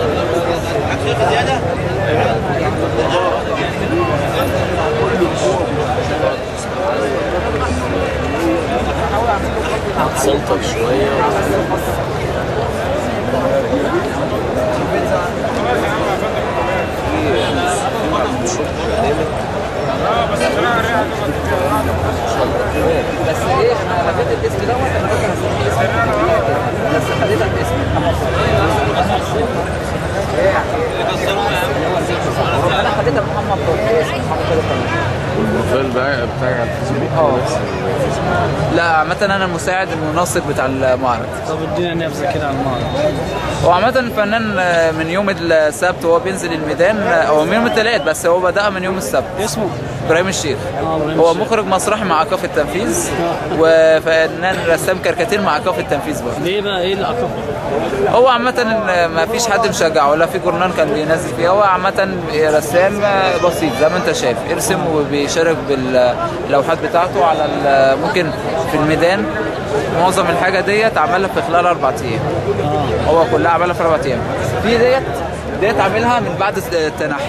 هتسلطن شوية بس ايه انا لغيت الاسم دوت انا كنت هسميه اسم بس خليتها باسم انا خليتها محمد طارق اسم محمد طارق والبروفايل بقى بتاعي على الفيسبوك اه. نفس الفيسبوك. لا عامة أنا المساعد المنسق بتاع المعرض طب ادينا نبذه كده عن المعرض هو عامة الفنان آه، من يوم السبت وهو بينزل الميدان آه، هو من يوم الثلاث بس هو بدأ من يوم السبت اسمه إبراهيم الشيخ اه إبراهيم هو الشيخ. مخرج مسرحي مع كاف التنفيذ وفنان رسام كاريكاتير مع كاف التنفيذ برضه ليه بقى ايه الاقرب هو عامة إن ما فيش حد مشجعه ولا في جورنال كان بينزل فيه هو عامة رسام بسيط زي ما انت شايف يرسم وبيشارك باللوحات بتاعته على ال- ممكن في الميدان معظم الحاجة ديت عملها في خلال أربع أيام اه هو كلها عملها في أربع أيام في ديت ديت عاملها من بعد التنحي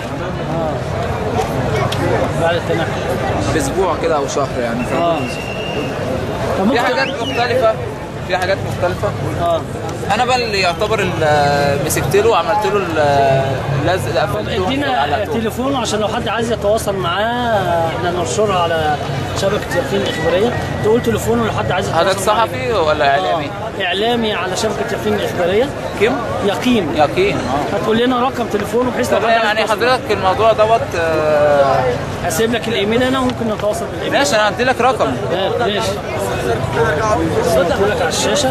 بعد التنحي بأسبوع كده أو شهر يعني اه طب في ممكن حاجات مختلفة في حاجات مختلفة اه أنا بقى اللي يعتبر ال- مسكت له وعملت له ال- اللزق طب قفلته ادينا وعلقته. تليفونه عشان لو حد عايز يتواصل معاه احنا ننشرها على شبكه يقين الاخباريه تقول تليفونه لو حد عايز يتواصل حضرتك معاه. صحفي ولا اعلامي؟ آه. اعلامي على شبكه يقين الاخباريه كم؟ يقين يقين اه هتقول لنا رقم تليفونه بحيث لو طب حد عايز يعني يتواصل حضرتك الموضوع دوت آه، هسيب لك الايميل انا وممكن نتواصل بالايميل ماشي انا هدي لك رقم آه، ماشي صدق لك على الشاشه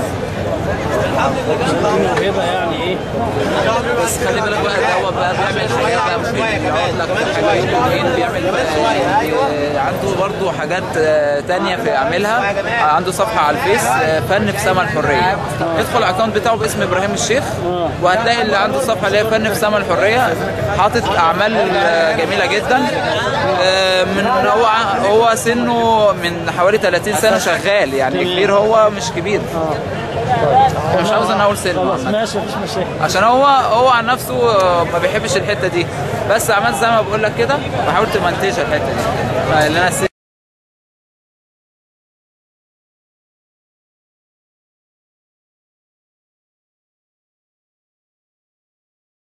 دي موهبه يعني ايه بس خلي بالك بقى دوت بقى بيعمل حاجات بقى مش بيقعد لك في حاجه يومين بيعمل آه، عنده برضو حاجات آه، تانية في يعملها آه، عنده صفحه على الفيس آه، فن في سما الحريه ادخل الاكونت بتاعه باسم ابراهيم الشيخ وهتلاقي اللي عنده صفحه اللي هي فن في سما الحريه حاطط اعمال آه، جميله جدا آه، من هو هو سنه من حوالي 30 سنه شغال يعني كبير هو مش كبير مش عاوز انا اقول سنه خلاص عامة. ماشي مفيش مشاكل عشان هو هو عن نفسه آه، ما بيحبش الحته دي بس عملت زي ما بقول لك كده بحاول تمنتج الحته دي اللي انا